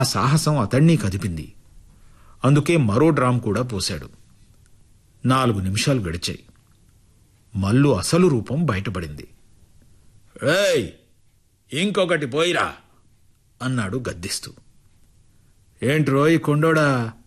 ఆ సాహసం అతణ్ణి కదిపింది అందుకే మరో డ్రామ్ కూడా పోశాడు నాలుగు నిమిషాలు గడిచాయి మల్లు అసలు రూపం బయటపడింది ఏయ్ ఇంకొకటి పోయిరా అన్నాడు గద్దిస్తూ ఏంట్రోయ్ కొండోడా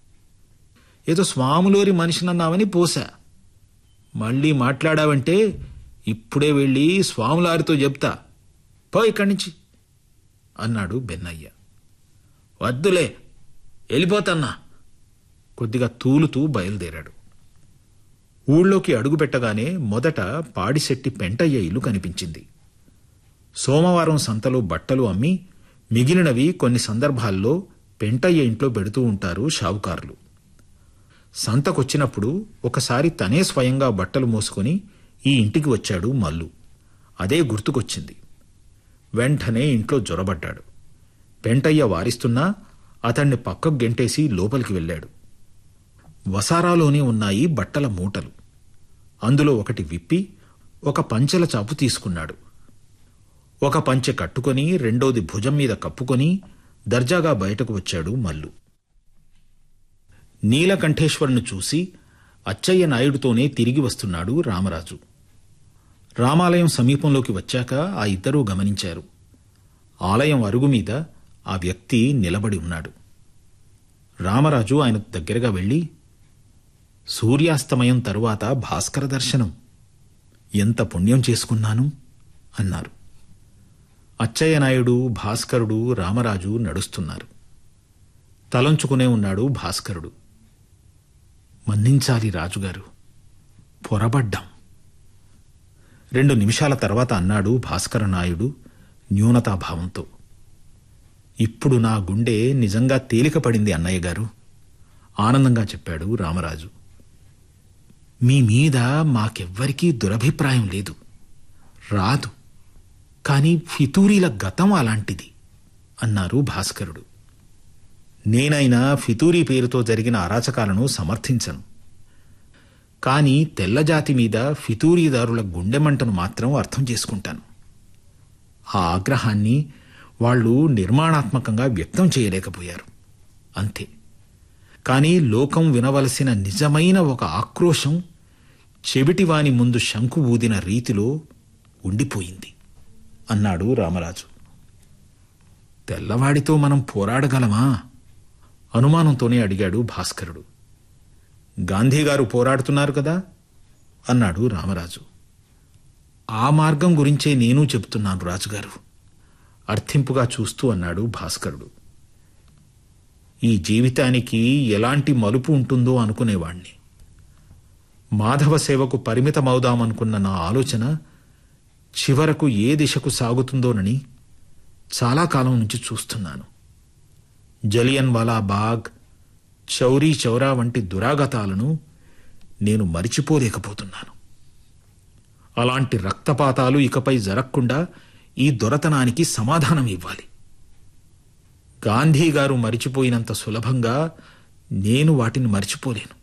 ఏదో స్వాములోరి మనిషినన్నావని పోసా మళ్ళీ మాట్లాడావంటే ఇప్పుడే వెళ్ళి స్వాములారితో చెప్తా పో ఇక్కడి నుంచి అన్నాడు బెన్నయ్య వద్దులే వెళ్ళిపోతన్నా కొద్దిగా తూలుతూ బయలుదేరాడు ఊళ్ళోకి అడుగుపెట్టగానే మొదట పాడిశెట్టి పెంటయ్య ఇల్లు కనిపించింది సోమవారం సంతలో బట్టలు అమ్మి మిగిలినవి కొన్ని సందర్భాల్లో పెంటయ్య ఇంట్లో పెడుతూ ఉంటారు షావుకారులు సంతకొచ్చినప్పుడు ఒకసారి తనే స్వయంగా బట్టలు మోసుకొని ఈ ఇంటికి వచ్చాడు మల్లు అదే గుర్తుకొచ్చింది వెంటనే ఇంట్లో జొరబడ్డాడు పెంటయ్య వారిస్తున్నా అతన్ని పక్కకు గెంటేసి లోపలికి వెళ్ళాడు వసారాలోనే ఉన్నాయి బట్టల మూటలు అందులో ఒకటి విప్పి ఒక పంచెల చాపు తీసుకున్నాడు ఒక పంచె కట్టుకొని రెండోది భుజం మీద కప్పుకొని దర్జాగా బయటకు వచ్చాడు మల్లు నీలకంఠేశ్వరుని చూసి అచ్చయ్య నాయుడుతోనే తిరిగి వస్తున్నాడు రామరాజు రామాలయం సమీపంలోకి వచ్చాక ఆ ఇద్దరూ గమనించారు ఆలయం అరుగు మీద ఆ వ్యక్తి నిలబడి ఉన్నాడు రామరాజు ఆయన దగ్గరగా వెళ్ళి సూర్యాస్తమయం తరువాత భాస్కర దర్శనం ఎంత పుణ్యం చేసుకున్నాను అన్నారు అచ్చయ్య నాయుడు భాస్కరుడు రామరాజు నడుస్తున్నారు తలంచుకునే ఉన్నాడు భాస్కరుడు మన్నించాలి రాజుగారు పొరబడ్డాం రెండు నిమిషాల తర్వాత అన్నాడు భాస్కర నాయుడు న్యూనతాభావంతో ఇప్పుడు నా గుండె నిజంగా తేలికపడింది అన్నయ్య గారు ఆనందంగా చెప్పాడు రామరాజు మీ మీద మాకెవ్వరికీ దురభిప్రాయం లేదు రాదు కాని ఫితూరీల గతం అలాంటిది అన్నారు భాస్కరుడు నేనైనా ఫితూరీ పేరుతో జరిగిన అరాచకాలను సమర్థించను కాని తెల్లజాతి మీద ఫితూరీదారుల గుండెమంటను మాత్రం అర్థం చేసుకుంటాను ఆ ఆగ్రహాన్ని వాళ్ళు నిర్మాణాత్మకంగా వ్యక్తం చేయలేకపోయారు అంతే కానీ లోకం వినవలసిన నిజమైన ఒక ఆక్రోశం చెవిటివాని ముందు శంకు ఊదిన రీతిలో ఉండిపోయింది అన్నాడు రామరాజు తెల్లవాడితో మనం పోరాడగలమా అనుమానంతోనే అడిగాడు భాస్కరుడు గాంధీగారు పోరాడుతున్నారు కదా అన్నాడు రామరాజు ఆ మార్గం గురించే నేను చెప్తున్నాను రాజుగారు అర్థింపుగా చూస్తూ అన్నాడు భాస్కరుడు ఈ జీవితానికి ఎలాంటి మలుపు ఉంటుందో అనుకునేవాణ్ణి మాధవ సేవకు పరిమితమవుదామనుకున్న నా ఆలోచన చివరకు ఏ దిశకు సాగుతుందోనని చాలా కాలం నుంచి చూస్తున్నాను జలియన్ వాలా బాగ్ చౌరీ చౌరా వంటి దురాగతాలను నేను మరిచిపోలేకపోతున్నాను అలాంటి రక్తపాతాలు ఇకపై జరగకుండా ఈ దొరతనానికి సమాధానం ఇవ్వాలి గాంధీ గారు మరిచిపోయినంత సులభంగా నేను వాటిని మరిచిపోలేను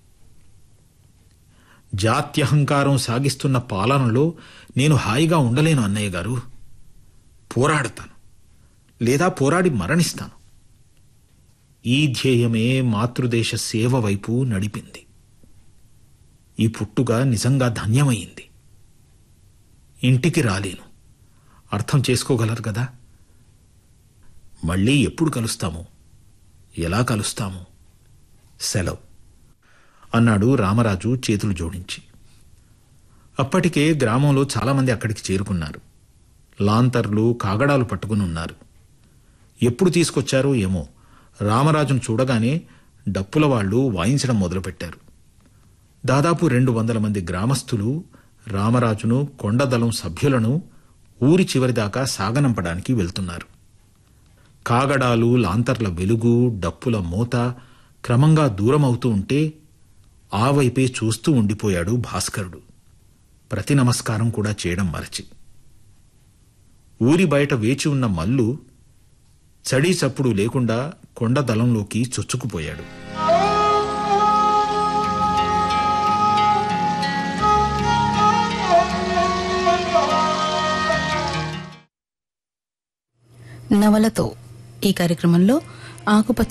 జాత్యహంకారం సాగిస్తున్న పాలనలో నేను హాయిగా ఉండలేను అన్నయ్య గారు పోరాడతాను లేదా పోరాడి మరణిస్తాను ఈ ధ్యేయమే మాతృదేశ సేవ వైపు నడిపింది ఈ పుట్టుగా నిజంగా ధన్యమైంది ఇంటికి రాలేను అర్థం చేసుకోగలరు కదా మళ్ళీ ఎప్పుడు కలుస్తాము ఎలా కలుస్తాము సెలవు అన్నాడు రామరాజు చేతులు జోడించి అప్పటికే గ్రామంలో చాలామంది అక్కడికి చేరుకున్నారు లాంతర్లు కాగడాలు పట్టుకుని ఉన్నారు ఎప్పుడు తీసుకొచ్చారో ఏమో రామరాజును చూడగానే డప్పుల వాళ్ళు వాయించడం మొదలుపెట్టారు దాదాపు రెండు వందల మంది గ్రామస్తులు రామరాజును కొండదళం సభ్యులను ఊరి చివరిదాకా సాగనంపడానికి వెళ్తున్నారు కాగడాలు లాంతర్ల వెలుగు డప్పుల మోత క్రమంగా దూరమవుతూ ఉంటే ఆ వైపే చూస్తూ ఉండిపోయాడు భాస్కరుడు ప్రతి నమస్కారం కూడా చేయడం మరచి ఊరి బయట వేచి ఉన్న మల్లు చడీ చప్పుడు లేకుండా కొండ దళంలోకి చొచ్చుకుపోయాడు నవలతో ఈ కార్యక్రమంలో ఆకుపచ్చ